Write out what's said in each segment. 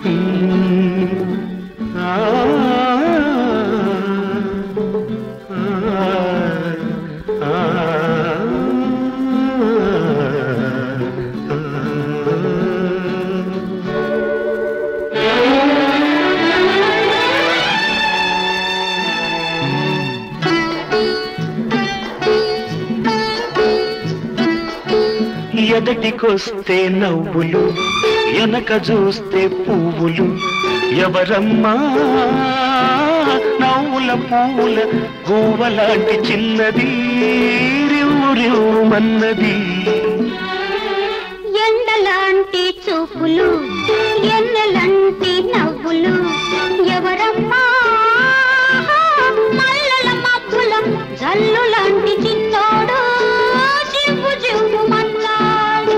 ఆ, ఆ, ఆ. ఎదటికొస్తే నవ్వులు వెనక చూస్తే పువ్వులు ఎవరమ్మా నవ్వుల పువ్వుల గోవలాంటి చిన్నది రివ్వు రివ్వుమన్నది ఎండలాంటి చూపులు ఎన్నెలంటి నవ్వులు ఎవరమ్మా మల్లల మబ్బుల జల్లు లాంటి చిన్నోడు జివ్వు జివ్వు మన్నాడు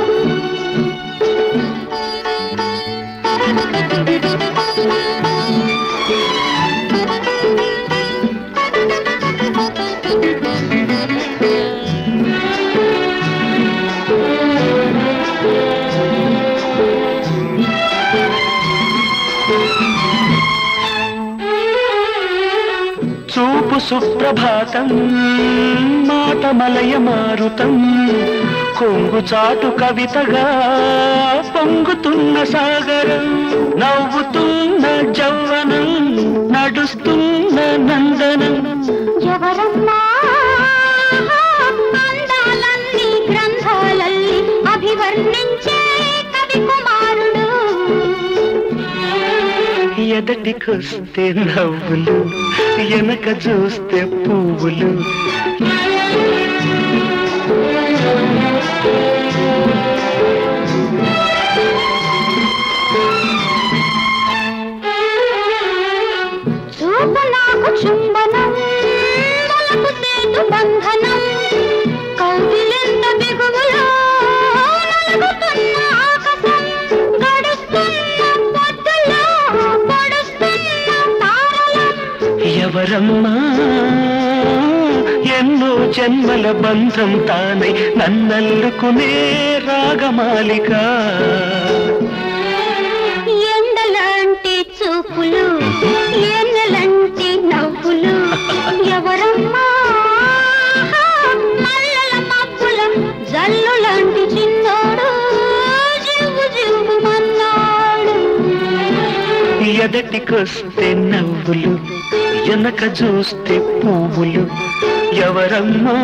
చూపు సుప్రభాతం మాట మలయ మారుతం కొంగు చాటు కవితగా పొంగుతున్న సాగరం నవ్వుతున్న జవ్వనం నడుస్తున్న నందనం ఎవరమ్మా అందాలన్నీ గ్రంథాలల్లి అభివర్ణించే కవి కుమారుడు ఎదటికొస్తే నవ్వులు వెనక చూస్తే పువ్వులు చూపు నాకు చుంబనం తలకు సేతు బంధనం కౌగిలింత బిగువులో నలుగుతున్న ఆకాశం గడుస్తున్న పొద్దులో పొడుస్తున్న తారలం ఎవరమ్మా ఎన్నో జన్మల బంధం తానై నన్నల్లుకునే రాగమాలిక ఎండలాంటి చూపులు ఎన్నెలంటి నవ్వులు ఎవరమ్మా మల్లల మబ్బుల జల్లు లాంటి చిన్నోడు జివ్వు జివ్వు మన్నాడు ఎదటికొస్తే నవ్వులు వెనక చూస్తే పువ్వులు ఎవరమ్మా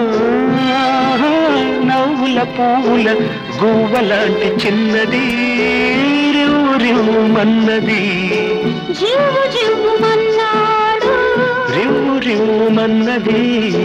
నవ్వుల పువ్వుల గువ్వలాంటి చిన్నది రివ్వు రివ్వుమన్నది జివ్వు జివ్వు మన్నాడు రివ్వు రివ్వుమన్నది